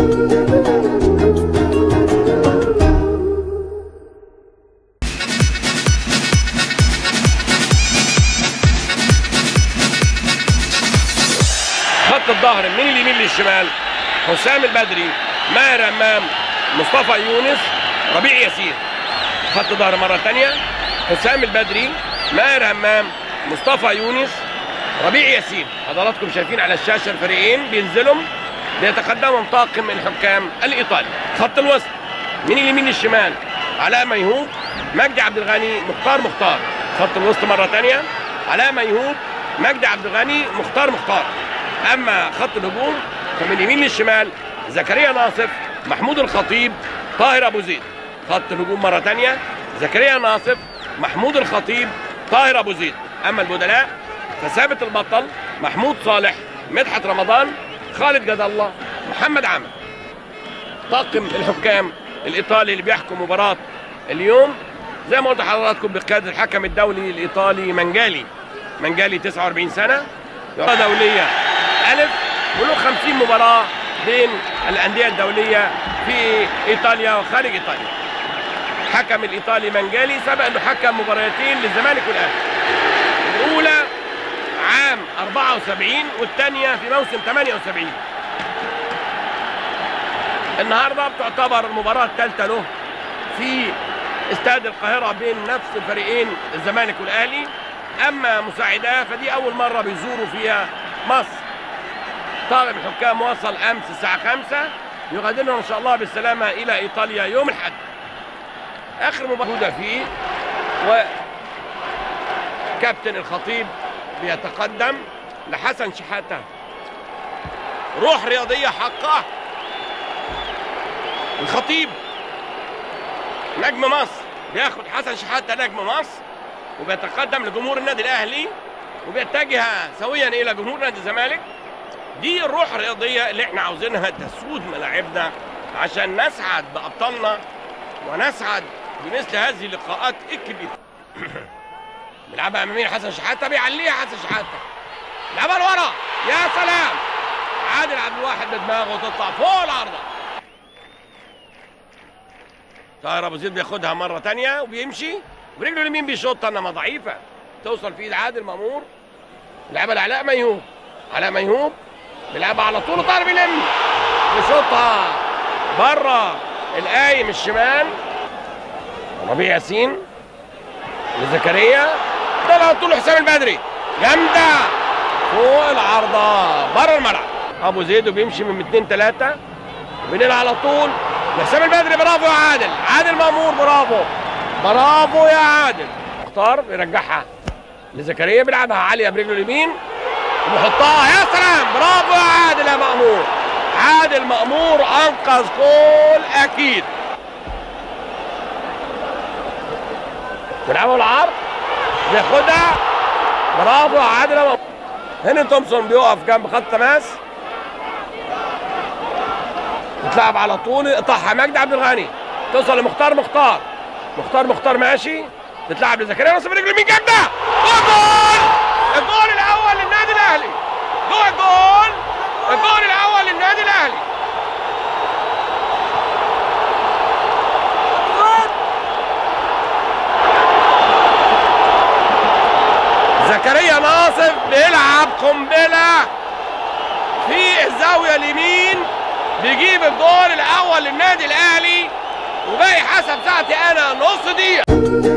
خط الظهر من اليمين للشمال حسام البدري ماهر امام مصطفى يونس ربيع ياسين خط ظهر مره ثانيه حسام البدري ماهر همام مصطفى يونس ربيع ياسين حضراتكم شايفين على الشاشه الفريقين بينزلوا ليتقدمهم طاقم الحكام الايطالي خط الوسط من اليمين للشمال علاء ميهوب مجدي عبد الغني مختار مختار خط الوسط مره ثانيه علاء ميهوب مجدي عبد الغني مختار مختار اما خط الهجوم فمن اليمين للشمال زكريا ناصف محمود الخطيب طاهر ابو زيد خط الهجوم مره ثانيه زكريا ناصف محمود الخطيب طاهر ابو زيد اما البدلاء فثابت البطل محمود صالح مدحت رمضان خالد جد الله محمد عامر طاقم الحكام الايطالي اللي بيحكم مباراه اليوم زي ما قلت لحضراتكم بقياده الحكم الدولي الايطالي منجالي منجالي 49 سنه مباراه دوليه الف وله 50 مباراه بين الانديه الدوليه في ايطاليا وخارج ايطاليا حكم الايطالي منجالي سبق انه حكم مباراتين للزمالك والاهلي الاولى عام 74 والثانيه في موسم 78 النهارده بتعتبر المباراه الثالثه له في استاد القاهره بين نفس الفريقين الزمالك والاهلي اما مساعداه فدي اول مره بيزوروا فيها مصر طاقم الحكام وصل امس الساعه 5 يغادرنا ان شاء الله بالسلامه الى ايطاليا يوم الاحد اخر مباراه فيه و كابتن الخطيب بيتقدم لحسن شحاته روح رياضيه حقه الخطيب نجم مصر بياخد حسن شحاته نجم مصر وبيتقدم لجمهور النادي الاهلي وبيتجه سويا الى جمهور نادي الزمالك دي الروح الرياضيه اللي احنا عاوزينها تسود ملاعبنا عشان نسعد بابطالنا ونسعد بمثل هذه اللقاءات الكبيره بيلعبها امامير حسن شحاته بيعليها حسن شحاته لعبها لورا يا سلام عادل عبد الواحد بدماغه وتطلع فوق العارضه طاهر ابو زيد بياخدها مره تانية وبيمشي برجله اليمين بيشوط انما ضعيفه توصل في ايد عادل مامور لعبها لعلاء ميهوب علاء ميهوب بيلعبها على طول وطاهر بيلم بيشوطها بره القايم الشمال ربيع ياسين لزكريا طلع على طول حسام البدري جامده فوق العارضه بره الملعب ابو زيد وبيمشي من 2 3 بنلعب على طول لحسام البدري برافو يا عادل عادل مامور برافو برافو يا عادل مختار بيرجعها لزكريا بيلعبها عاليه برجله اليمين وبيحطها يا سلام برافو يا عادل يا مامور عادل مامور انقذ جول اكيد بيلعبوا العرض بياخدها برافو يا عادل يا مامور هنا تومسون بيقف جنب خط تماس تتلعب على طول يقطعها مجدي عبد الغني توصل لمختار مختار مختار مختار ماشي تتلعب لزكريا نصر برجل مين جاب ده؟ جول الجول الاول للنادي الاهلي جول جول الجول الاول للنادي الاهلي زكريا ناصف بيلعب قنبله في الزاويه اليمين بيجيب الجول الاول للنادي الاهلي وباقي حسب ساعتي انا نص دقيقه